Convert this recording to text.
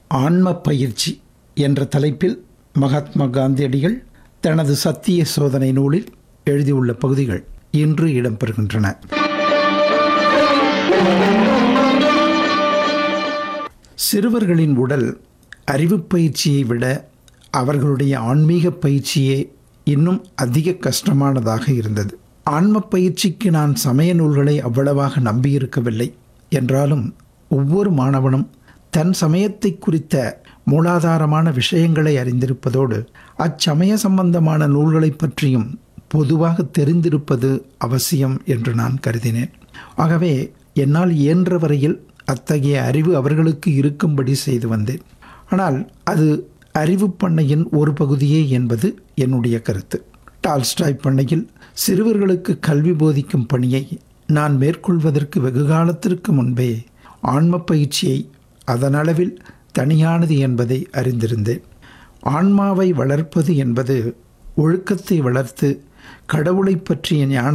ஆன்ம பயிற்சி என்ற தலைப்பில் மகாத்மா காந்தியடிகள் தனது சத்திய சோதனை நூலில் எழுதியுள்ள பகுதிகள் இன்று இடம்பெறுகின்றன சிறுவர்களின் உடல் அறிவு பயிற்சியை விட அவர்களுடைய ஆன்மீக பயிற்சியே இன்னும் அதிக கஷ்டமானதாக இருந்தது ஆன்ம பயிற்சிக்கு நான் சமய நூல்களை அவ்வளவாக நம்பியிருக்கவில்லை என்றாலும் ஒவ்வொரு மாணவனும் தன் சமயத்தை குறித்த மூலாதாரமான விஷயங்களை அறிந்திருப்பதோடு அச்சமய சம்பந்தமான நூல்களை பற்றியும் பொதுவாக தெரிந்திருப்பது அவசியம் என்று நான் கருதினேன் ஆகவே என்னால் இயன்ற வரையில் அத்தகைய அறிவு அவர்களுக்கு இருக்கும்படி செய்து வந்தேன் ஆனால் அது அறிவு பண்ணையின் ஒரு பகுதியே என்பது என்னுடைய கருத்து டால்ஸ்டாய் பண்ணையில் சிறுவர்களுக்கு கல்வி போதிக்கும் பணியை நான் மேற்கொள்வதற்கு வெகு காலத்திற்கு முன்பே ஆன்ம பயிற்சியை அதனளவில் தனியானது என்பதை அறிந்திருந்தேன் ஆன்மாவை வளர்ப்பது என்பது ஒழுக்கத்தை வளர்த்து கடவுளை பற்றிய ஞான